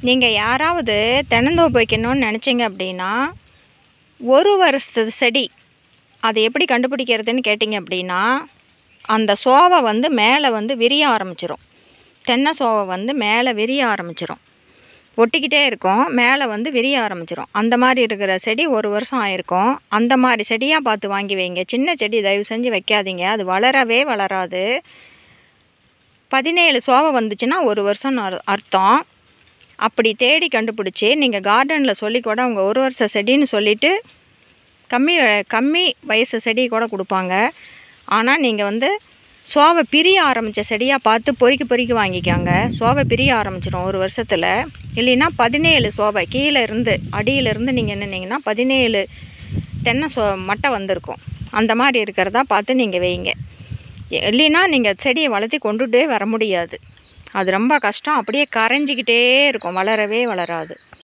நீங்கள் யாராவது தென்னந்தோப்பு வைக்கணும்னு நினச்சிங்க அப்படின்னா ஒரு வருஷத்து செடி அதை எப்படி கண்டுபிடிக்கிறதுன்னு கேட்டிங்க அப்படின்னா அந்த சோவை வந்து மேலே வந்து விரிய ஆரம்பிச்சிரும் தென்னை சோவை வந்து மேலே விரிய ஆரம்பிச்சிரும் ஒட்டிக்கிட்டே இருக்கும் மேலே வந்து விரிய ஆரம்பிச்சிரும் அந்த மாதிரி இருக்கிற செடி ஒரு வருஷம் ஆயிருக்கும் அந்த மாதிரி செடியாக பார்த்து வாங்கி வைங்க சின்ன செடி தயவு செஞ்சு வைக்காதீங்க அது வளரவே வளராது பதினேழு சோவை வந்துச்சுன்னா ஒரு வருஷம் அர்த்தம் அப்படி தேடி கண்டுபிடிச்சி நீங்கள் கார்டனில் சொல்லி கூட அவங்க ஒரு வருஷ செடின்னு சொல்லிவிட்டு கம்மி கம்மி வயசு செடி கூட கொடுப்பாங்க ஆனால் நீங்கள் வந்து சோவை பிரிய ஆரம்பித்த செடியாக பார்த்து பொறுக்கி பொறுக்கி வாங்கிக்காங்க சோவை பிரிய ஆரம்பிச்சிடும் ஒரு வருஷத்தில் இல்லைன்னா பதினேழு சோவை கீழே இருந்து அடியிலேருந்து நீங்கள் என்னன்னீங்கன்னா பதினேழு தென்னை சோ மட்டை வந்திருக்கும் அந்த மாதிரி இருக்கிறதா பார்த்து நீங்கள் வைங்க இல்லைன்னா நீங்கள் செடியை வளர்த்தி கொண்டுகிட்டே வர முடியாது அது ரொம்ப கஷ்டம் அப்படியே கரைஞ்சிக்கிட்டே இருக்கும் வளரவே வளராது